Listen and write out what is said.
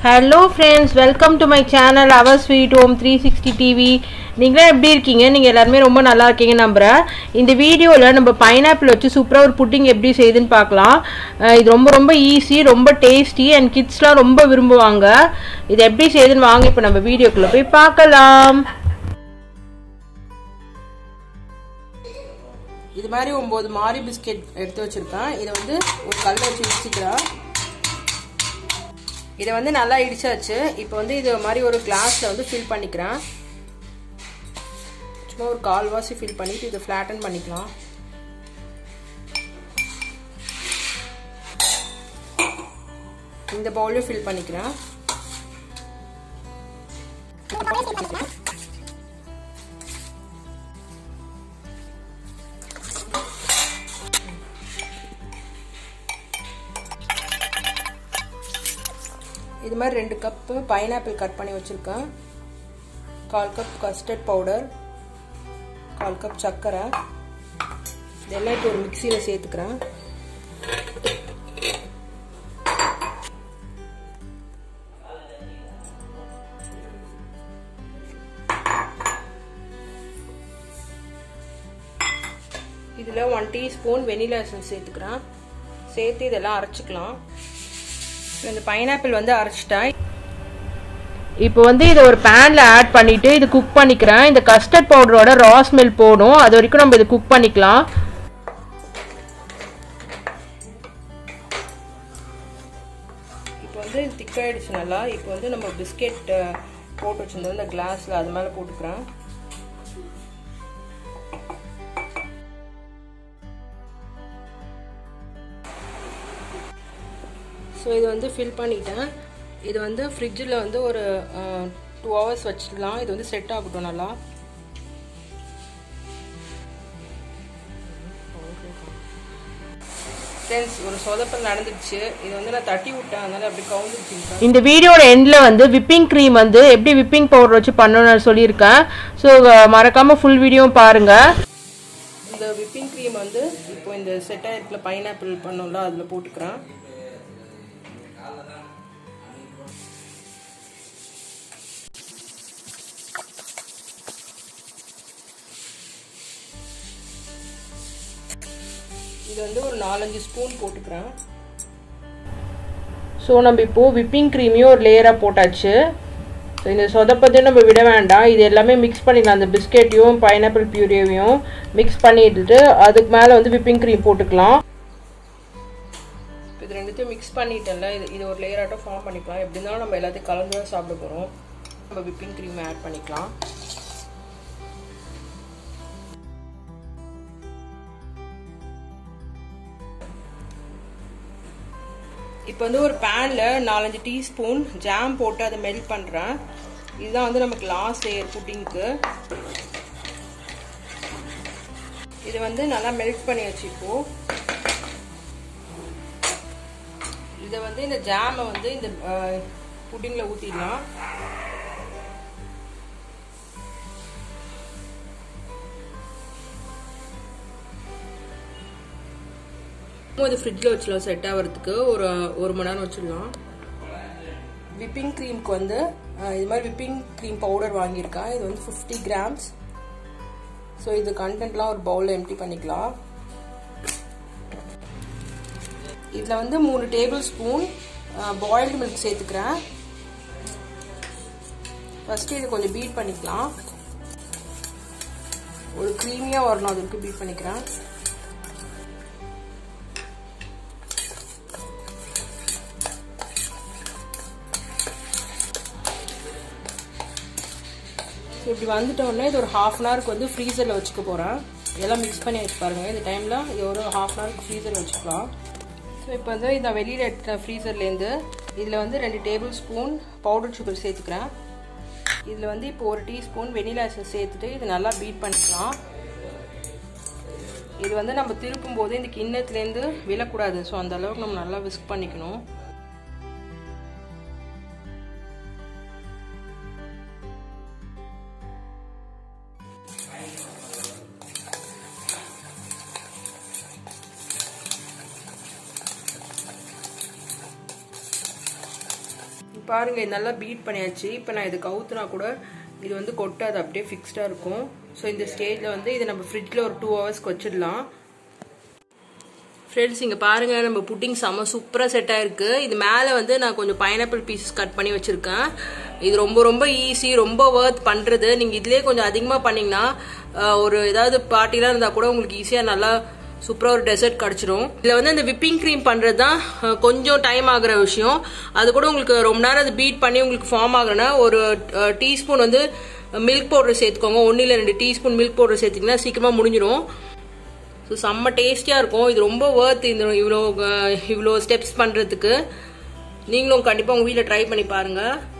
hello friends welcome to my channel our sweet home three sixty TV நீங்களே எப்படி இருக்கீங்க நீங்கள் எல்லாருமே ரொம்ப நல்லா இருக்கீங்க நம்புகிறேன் இந்த வீடியோவில் நம்ம பைனாப்பிள் வச்சு சூப்பராக ஒரு புட்டிங் எப்படி செய்யுதுன்னு பார்க்கலாம் அஹ் இது ரொம்ப ரொம்ப ஈஸி ரொம்ப டேஸ்டி அண்ட் கிட்ஸ்லாம் ரொம்ப விரும்புவாங்க இது எப்படி செய்யுதுன்னு வாங்க இப்போ நம்ம வீடியோக்குள்ளே போய் பார்க்கலாம் இது மாதிரி ஒம்பது மாரி பிஸ்கெட் எடுத்து வச்சுருக்கேன் இதை வந்து ஒரு கல்லை வச்சு இடிச்சிக்கிறேன் இதை வந்து நல்லா இடிச்சாச்சு இப்போ வந்து இது மாதிரி ஒரு கிளாஸில் வந்து ஃபில் பண்ணிக்கிறேன் சும்மா ஒரு கால்வாசி ஃபில் பண்ணிட்டு இதை ஃப்ளாட்டன் பண்ணிக்கலாம் இந்த பவுலையும் ஃபில் பண்ணிக்கிறேன் இது மாதிரி ரெண்டு கப்பு பைனாப்பிள் கட் பண்ணி வச்சுருக்கேன் கால் கப் கஸ்டர்ட் பவுடர் கால் கப் சர்க்கரை இதெல்லாம் இப்போ ஒரு மிக்சியில் சேர்த்துக்கிறேன் இதில் ஒன் டீஸ்பூன் வெனிலா எசன்ஸ் சேர்த்துக்கிறேன் சேர்த்து இதெல்லாம் அரைச்சிக்கலாம் இந்த பைனாப்பிள் வந்து அரைச்சிட்டேன் இப்போ வந்து இதை ஒரு பேனில் ஆட் பண்ணிவிட்டு இது குக் பண்ணிக்கிறேன் இந்த கஸ்டர்ட் பவுடரோட ரா ஸ்மெல் போடும் அது வரைக்கும் நம்ம இதை குக் பண்ணிக்கலாம் இப்போ வந்து இது திக்காயிடுச்சு நல்லா இப்போ வந்து நம்ம பிஸ்கெட் போட்டு வச்சுருந்தோம் இந்த கிளாஸில் அது மேலே போட்டுக்கிறேன் ஸோ இது வந்து ஃபில் பண்ணிட்டேன் இது வந்து ஃப்ரிட்ஜில் வந்து ஒரு டூ ஹவர்ஸ் வச்சிடலாம் இது வந்து செட் ஆகட்டும் நல்லா ஃப்ரெண்ட்ஸ் ஒரு சொதப்பல் நடந்துடுச்சு இது வந்து நான் தட்டி விட்டேன் அதனால அப்படி கவுந்துருச்சு இந்த வீடியோட எண்டில் வந்து விப்பிங் க்ரீம் வந்து எப்படி விப்பிங் பவுடர் வச்சு பண்ணணும்னு சொல்லியிருக்கேன் ஸோ மறக்காமல் ஃபுல் வீடியோவும் பாருங்கள் இந்த விப்பிங் க்ரீம் வந்து இப்போ இந்த செட் ஆயிருக்குல பைனாப்பிள் பண்ணோம்ல அதில் போட்டுக்கிறேன் இது வந்து ஒரு நாலஞ்சு ஸ்பூன் போட்டுக்கிறேன் ஸோ நம்ம இப்போது விப்பிங் க்ரீமையும் ஒரு லேயராக போட்டாச்சு ஸோ இந்த சொதப்பத்தையும் நம்ம விட வேண்டாம் இது எல்லாமே மிக்ஸ் பண்ணிடலாம் அந்த பிஸ்கெட்டையும் பைனாப்பிள் பியூரியவையும் மிக்ஸ் பண்ணிட்டு அதுக்கு மேலே வந்து விப்பிங் க்ரீம் போட்டுக்கலாம் இது ரெண்டுத்தையும் மிக்ஸ் பண்ணிட்டேன்ல இது இது ஒரு லேயராட்டம் ஃபார்ம் பண்ணிக்கலாம் எப்படி இருந்தாலும் நம்ம எல்லாத்தையும் கலந்து தான் சாப்பிட போகிறோம் நம்ம விப்பிங் க்ரீம் ஆட் பண்ணிக்கலாம் இப்போ வந்து ஒரு பேனில் நாலஞ்சு டீஸ்பூன் ஜாம் போட்டு அதை மெல்ட் பண்ணுறேன் இதுதான் வந்து நமக்கு லாஸ்ட் லேயர் புட்டிங்க்கு இது வந்து நல்லா மெல்ட் பண்ணி வச்சுப்போ இதை வந்து இந்த ஜாமை வந்து இந்த புட்டிங்கில் ஊற்றிடலாம் இது ஃப்ரிட்ஜில் வச்சிடலாம் செட் ஆகிறதுக்கு ஒரு ஒரு மணி நேரம் வச்சிடலாம் விப்பிங் க்ரீம்க்கு வந்து இது மாதிரி விப்பிங் க்ரீம் பவுடர் வாங்கியிருக்கேன் இது வந்து ஃபிஃப்டி கிராம்ஸ் ஸோ இது கண்டென்ட்லாம் ஒரு பவுலில் எம்டி பண்ணிக்கலாம் இதில் வந்து மூணு டேபிள் ஸ்பூன் பாயில்டு மில்க் சேர்த்துக்கிறேன் ஃபஸ்ட்டு இது கொஞ்சம் பீட் பண்ணிக்கலாம் ஒரு க்ரீமியாக வரணும் அதுக்கு பீட் பண்ணிக்கிறேன் இப்படி வந்துட்டோடனே இது ஒரு ஹாஃப் அன் ஹவருக்கு வந்து ஃப்ரீசரில் வச்சுக்க போகிறேன் எல்லாம் மிக்ஸ் பண்ணி வச்சு பாருங்கள் இந்த டைமில் இது ஒரு ஹாஃப் அன் ஹவருக்கு ஃப்ரீசரில் வச்சுக்கலாம் ஸோ இப்போ வந்து இதை வெளியில் எடுத்த ஃப்ரீசர்லேருந்து இதில் வந்து ரெண்டு டேபிள் ஸ்பூன் பவுடர் சுகர் சேர்த்துக்கிறேன் இதில் வந்து இப்போ ஒரு டீஸ்பூன் வெனிலா எசன்ஸ் சேர்த்துட்டு இது நல்லா பீட் பண்ணிக்கலாம் இது வந்து நம்ம திருப்பும் போது இந்த கிண்ணத்துலேருந்து விழக்கூடாது ஸோ அந்த அளவுக்கு நம்ம நல்லா விஸ்க் பண்ணிக்கணும் பாருங்க இது நல்லா பீட் பண்ணியாச்சு இப்போ நான் இது கவுத்துனா கூட இது வந்து கொட்டாது அப்படியே ஃபிக்ஸ்டாக இருக்கும் ஸோ இந்த ஸ்டேஜில் வந்து இதை நம்ம ஃப்ரிட்ஜில் ஒரு டூ ஹவர்ஸ்க்கு வச்சிடலாம் ஃப்ரெண்ட்ஸ் இங்கே பாருங்கள் நம்ம புட்டிங் செம்ம சூப்பராக செட் ஆயிருக்கு இது மேலே வந்து நான் கொஞ்சம் பைனாப்பிள் பீசஸ் கட் பண்ணி வச்சுருக்கேன் இது ரொம்ப ரொம்ப ஈஸி ரொம்ப ஒர்த் பண்ணுறது நீங்கள் இதுலேயே கொஞ்சம் அதிகமாக பண்ணிங்கன்னா ஒரு ஏதாவது பார்ட்டிலாம் இருந்தால் கூட உங்களுக்கு ஈஸியாக நல்லா சூப்பராக ஒரு டெசர்ட் கிடச்சிரும் இதில் வந்து அந்த விப்பிங் க்ரீம் பண்ணுறது தான் கொஞ்சம் டைம் ஆகிற விஷயம் அது கூட உங்களுக்கு ரொம்ப நேரம் அது பீட் பண்ணி உங்களுக்கு ஃபார்ம் ஆகுறேன்னா ஒரு டீஸ்பூன் வந்து மில்க் பவுடர் சேர்த்துக்கோங்க ஒன்று இல்லை ரெண்டு டீஸ்பூன் மில்க் பவுடர் சேர்த்திங்கன்னா சீக்கிரமாக முடிஞ்சிடும் ஸோ செம்ம டேஸ்டியாக இருக்கும் இது ரொம்ப ஒர்த் இந்த இவ்வளோ இவ்வளோ ஸ்டெப்ஸ் பண்ணுறதுக்கு நீங்களும் கண்டிப்பாக உங்கள் வீட்டில் ட்ரை பண்ணி பாருங்கள்